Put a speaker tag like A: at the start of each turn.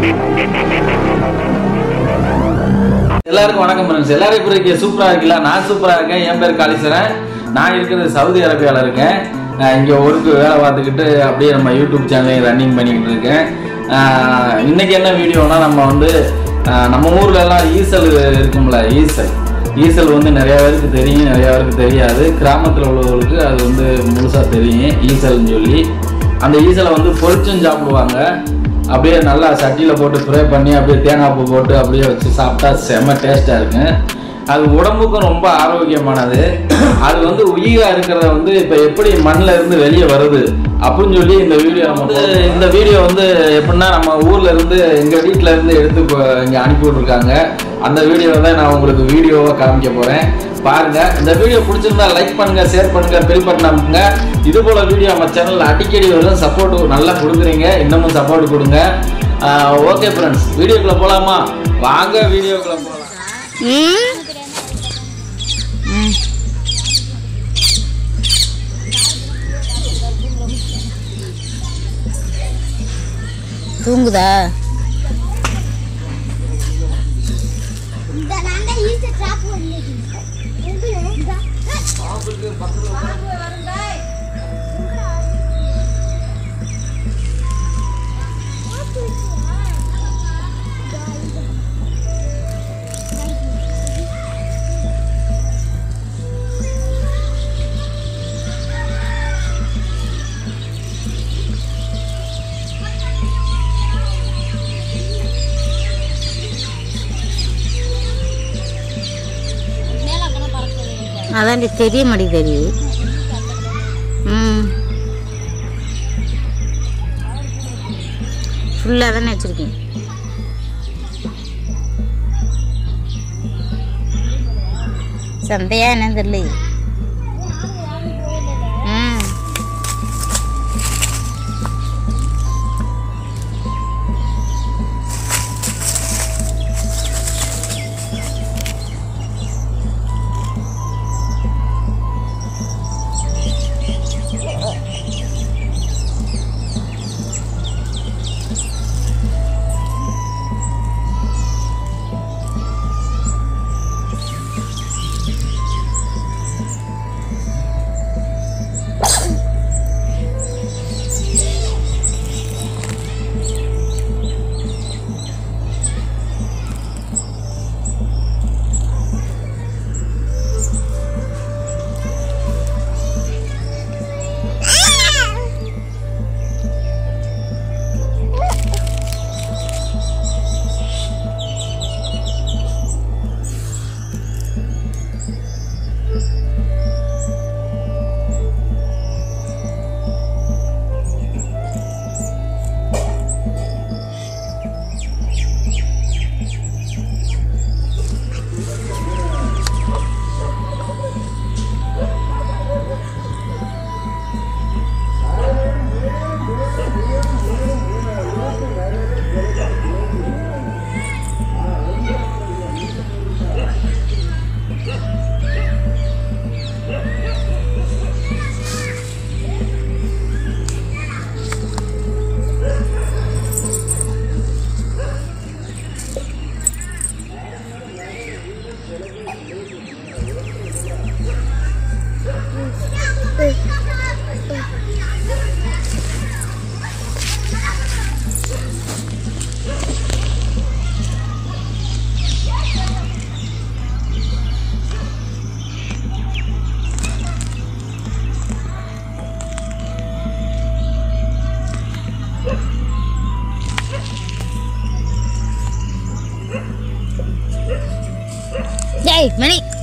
A: எல்லாருக்கும் வணக்கம் ஃப்ரெண்ட்ஸ் எல்லாரும் எப்படி இருக்கீங்க சூப்பரா இருக்கீங்களா நான் சூப்பரா இருக்கேன் என் பேர் காளீஸ்வரன் நான் இருக்கிறது சவுதி அரேபியாவில் இருக்கேன் அஹ் இங்க ஒர்க்கு வேலை பார்த்துக்கிட்டு அப்படியே நம்ம யூடியூப் சேனலையும் ரன்னிங் பண்ணிக்கிட்டு இருக்கேன் அஹ் இன்னைக்கு என்ன வீடியோனா நம்ம வந்து அஹ் நம்ம ஊர்ல எல்லாம் ஈசல் இருக்கும்ல ஈசல் ஈசல் வந்து நிறைய பேருக்கு தெரியும் நிறைய பேருக்கு தெரியாது கிராமத்தில் உள்ளவர்களுக்கு அது வந்து முழுசா தெரியும் ஈசல்னு சொல்லி அந்த ஈசலை வந்து பொரிச்சும் சாப்பிடுவாங்க அப்படியே நல்லா சட்டியில் போட்டு ஃப்ரை பண்ணி அப்படியே தேங்காய் பூ போட்டு அப்படியே வச்சு சாப்பிட்டா செம்ம டேஸ்ட்டாக இருக்கும் அது உடம்புக்கும் ரொம்ப ஆரோக்கியமானது அது வந்து உயிராக இருக்கிறத வந்து இப்போ எப்படி மண்ணில் இருந்து வெளியே வருது அப்படின்னு சொல்லி இந்த வீடியோ வந்து இந்த வீடியோ வந்து எப்படின்னா நம்ம ஊர்ல இருந்து எங்கள் வீட்டில் இருந்து எடுத்து இங்கே அனுப்பி விட்ருக்காங்க அந்த வீடியோவை தான் நான் உங்களுக்கு வீடியோவை காமிக்க போகிறேன் பாருங்க இந்த வீடியோ பிடிச்சிருந்தா லைக் பண்ணுங்க ஷேர் பண்ணுங்க பெல் பட்டன் அமுக்குங்க இது போல வீடியோ நம்ம சேனல்ல அடிக்கடி வரும் சப்போர்ட் நல்லா கொடுக்குறீங்க இன்னமும் சப்போர்ட் கொடுங்க ஓகே ஃப்ரெண்ட்ஸ் வீடியோக்குள்ள போலாமா வாங்க வீடியோக்குள்ள போலாம்
B: ம் ம். தூங்குதா
C: இந்த நான் தான் ஈஸியா ட்ராப் பண்ணிட்டு மேல அங்கே பறக்க
B: அதாண்டி தெரிய மாட்டேங்குது ம் ஃபுல்லாக தானே வச்சுருக்கேன் சந்தையா என்னன்னு தெரியல ம் டேய் மணி